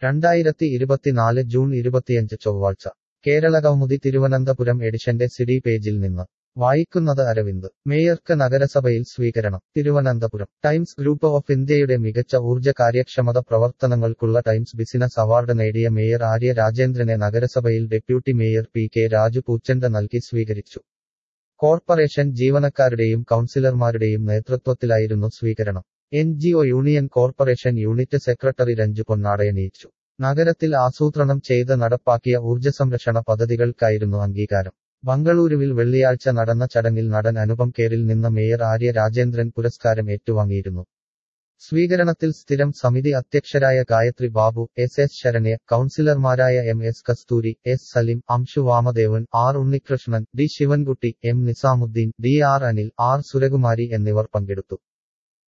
രണ്ടായിരത്തി ഇരുപത്തിനാല് ജൂൺ ഇരുപത്തിയഞ്ച് ചൊവ്വാഴ്ച കേരള കൗമുദി തിരുവനന്തപുരം എഡിഷന്റെ സിഡി പേജിൽ നിന്ന് വായിക്കുന്നത് അരവിന്ദ് മേയർക്ക് നഗരസഭയിൽ സ്വീകരണം തിരുവനന്തപുരം ടൈംസ് ഗ്രൂപ്പ് ഓഫ് ഇന്ത്യയുടെ മികച്ച ഊർജ്ജ കാര്യക്ഷമത പ്രവർത്തനങ്ങൾക്കുള്ള ടൈംസ് ബിസിനസ് അവാർഡ് നേടിയ മേയർ ആര്യ രാജേന്ദ്രനെ നഗരസഭയിൽ deputy mayor P K Raju പൂച്ചെണ്ട നൽകി സ്വീകരിച്ചു കോർപ്പറേഷൻ ജീവനക്കാരുടെയും കൗൺസിലർമാരുടെയും നേതൃത്വത്തിലായിരുന്നു സ്വീകരണം N G O union corporation unit secretary Ranju പൊന്നാടയണിയിച്ചു നഗരത്തിൽ ആസൂത്രണം ചെയ്ത് നടപ്പാക്കിയ ഊർജ്ജസംരക്ഷണ പദ്ധതികൾക്കായിരുന്നു അംഗീകാരം ബംഗളൂരുവിൽ വെള്ളിയാഴ്ച നടന്ന ചടങ്ങിൽ നടൻ അനുപം കേറിൽ നിന്ന് മേയർ ആര്യ രാജേന്ദ്രൻ പുരസ്കാരം ഏറ്റുവാങ്ങിയിരുന്നു സ്വീകരണത്തിൽ സ്ഥിരം സമിതി അധ്യക്ഷരായ ഗായത്രി ബാബു എസ് എസ് ശരണ്യ കൗൺസിലർമാരായ M S Kasthuri S Salim Amshu Vamadevan R Unnikrishnan D Sivankutty M Nizamudeen D R Anil R Surakumari എന്നിവർ പങ്കെടുത്തു